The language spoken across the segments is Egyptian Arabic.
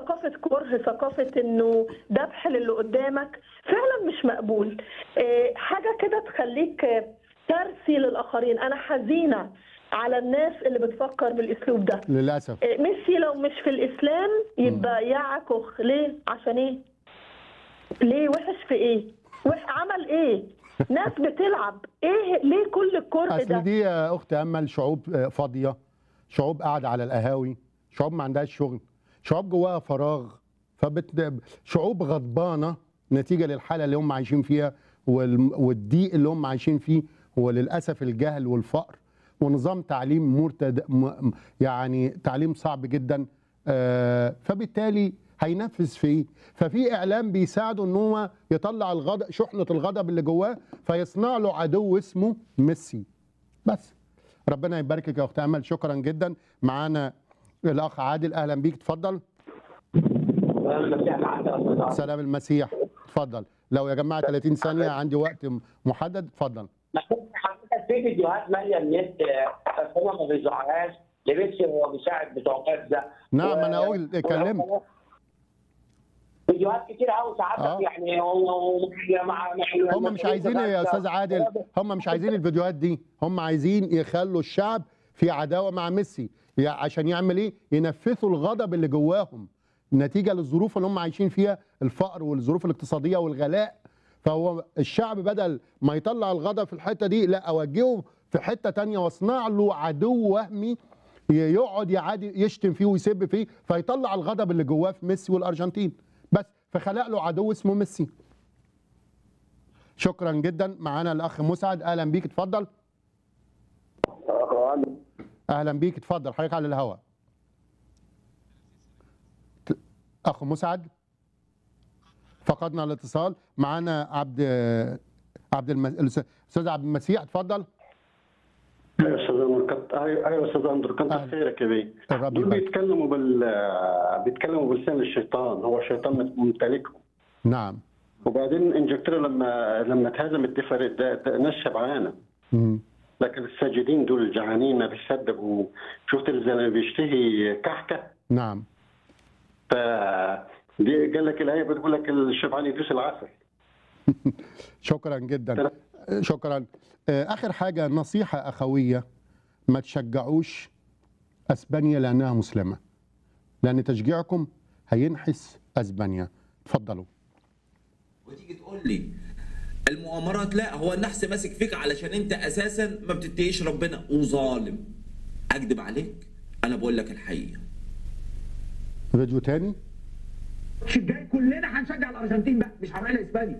ثقافه كره ثقافه انه ذبح للي قدامك فعلا مش مقبول آه، حاجه كده تخليك آه، ترثي للاخرين انا حزينه على الناس اللي بتفكر بالاسلوب ده للاسف آه، ميسي لو مش في الاسلام يبقى يعكخ ليه عشان ايه ليه وحش في ايه وح عمل ايه ناس بتلعب ايه ليه كل الكره اصل ده دي يا اخت امل شعوب آه، فاضيه شعوب قاعده على القهاوي شعوب ما عندهاش شغل شعوب جواها فراغ فبت شعوب غضبانه نتيجه للحاله اللي هم عايشين فيها وال- والضيق اللي هم عايشين فيه وللاسف الجهل والفقر ونظام تعليم مرتد م- يعني تعليم صعب جدا آه، فبالتالي هينفذ في ايه؟ ففي اعلام بيساعده ان هو يطلع الغضب شحنه الغضب اللي جواه فيصنع له عدو اسمه ميسي بس ربنا يباركك يا اخت امل شكرا جدا معانا الاخ عادل اهلا بيك اتفضل سلام المسيح اتفضل لو يا جماعه 30 ثانيه عندي وقت محدد اتفضل حضرتك في فيديوهات ماليه النت بس هم ما بيذاعوهاش لميسي هو بيساعد بتوع ده نعم انا اقول اتكلمت فيديوهات كتير قوي ساعات آه. يعني هو هو مع مع هم مش عايزين يا استاذ عادل هم مش عايزين الفيديوهات دي هم عايزين يخلوا الشعب في عداوه مع ميسي يع- عشان يعمل ايه ينفثوا الغضب اللي جواهم نتيجه للظروف اللي هم عايشين فيها الفقر والظروف الاقتصاديه والغلاء فهو الشعب بدل ما يطلع الغضب في الحته دي لا اوجهه في حته تانية واصنع له عدو وهمي ي- يقعد يعادي يشتم فيه ويسب فيه فيطلع الغضب اللي جواه في ميسي والارجنتين بس فخلق له عدو اسمه ميسي شكرا جدا معانا الاخ مسعد اهلا بيك اتفضل اهلا بيك اتفضل حضرتك على الهواء ت- اخ مسعد فقدنا الاتصال معانا عبد عبد الم... الاستاذ عبد المسيح اتفضل ايوه استاذ اندرو كنت ايوه أيوة استاذ اندرو كنت أهلا. خيرك يا بيه الرب دول يبارك بيتكلموا بال بيتكلموا بلسان الشيطان هو الشيطان ممتلكهم نعم وبعدين انجلترا لما لما اتهزمت دي فريق ده, ده ناس شبعانه مم. لكن الساجدين دول الجعانين ما بيصدقوا شفت الزلمه بيشتهي كحكه نعم ف دي قال لك الايه بتقول لك الشبعان يدوس العسل شكرا جدا شكرا آه، اخر حاجه نصيحه اخويه ما تشجعوش اسبانيا لانها مسلمه لان تشجيعكم هينحس اسبانيا اتفضلوا وتيجي تقول لي المؤامرات لا هو النحس ماسك فيك علشان انت اساسا ما بتتقيش ربنا وظالم اكذب عليك انا بقول لك الحقيقه فيديو تاني الماتش الجاي كلنا هنشجع الارجنتين بقى مش هنروح لاسبانيا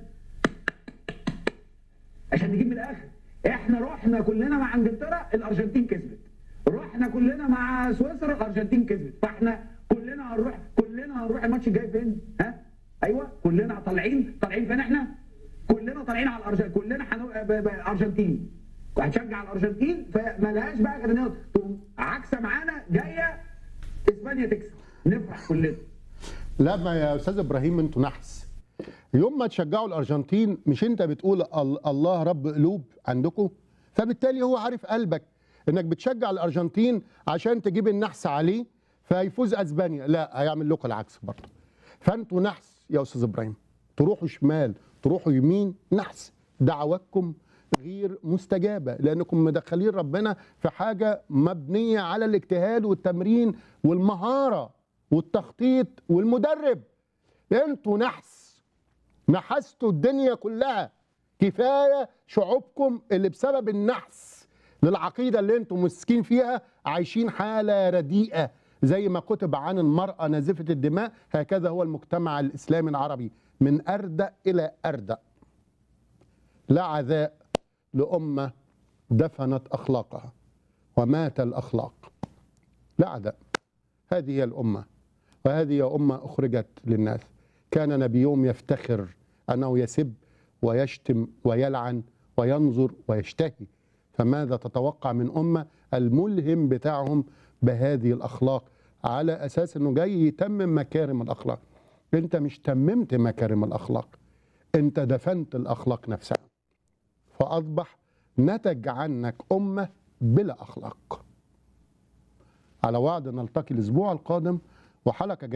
عشان نجيب من الاخر احنا رحنا كلنا مع انجلترا الارجنتين كسبت رحنا كلنا مع سويسرا الارجنتين كسبت فاحنا كلنا هنروح كلنا هنروح الماتش الجاي فين ها ايوه كلنا طالعين طالعين فين احنا كلنا طالعين على الارجنتين كلنا حنو... ب... ب... ارجنتين وهنشجع الارجنتين فما لهاش بقى غير انها تقوم عكسه معانا جايه اسبانيا تكسب نفرح كلنا لا ما يا استاذ ابراهيم انتوا نحس يوم ما تشجعوا الارجنتين مش انت بتقول ال- الله رب قلوب عندكم فبالتالي هو عارف قلبك انك بتشجع الارجنتين عشان تجيب النحس عليه فيفوز اسبانيا لا هيعمل لكم العكس برضه فانتوا نحس يا استاذ ابراهيم تروحوا شمال تروحوا يمين نحس دعواتكم غير مستجابه لانكم مدخلين ربنا في حاجه مبنيه على الاجتهاد والتمرين والمهاره والتخطيط والمدرب انتوا نحس نحستوا الدنيا كلها كفايه شعوبكم اللي بسبب النحس للعقيده اللي انتم مسكين فيها عايشين حاله رديئه زي ما كتب عن المراه نازفه الدماء هكذا هو المجتمع الاسلامي العربي من اردأ الى اردأ لا عذاء لامه دفنت اخلاقها ومات الاخلاق لا عداء هذه هي الامه وهذه هي امه اخرجت للناس كان نبيهم يفتخر انه يسب ويشتم ويلعن وينظر ويشتهي فماذا تتوقع من امه الملهم بتاعهم بهذه الاخلاق على اساس انه جاي يتمم مكارم الاخلاق انت مش تممت مكارم الاخلاق انت دفنت الاخلاق نفسها فاصبح نتج عنك امه بلا اخلاق على وعد نلتقي الاسبوع القادم وحلقه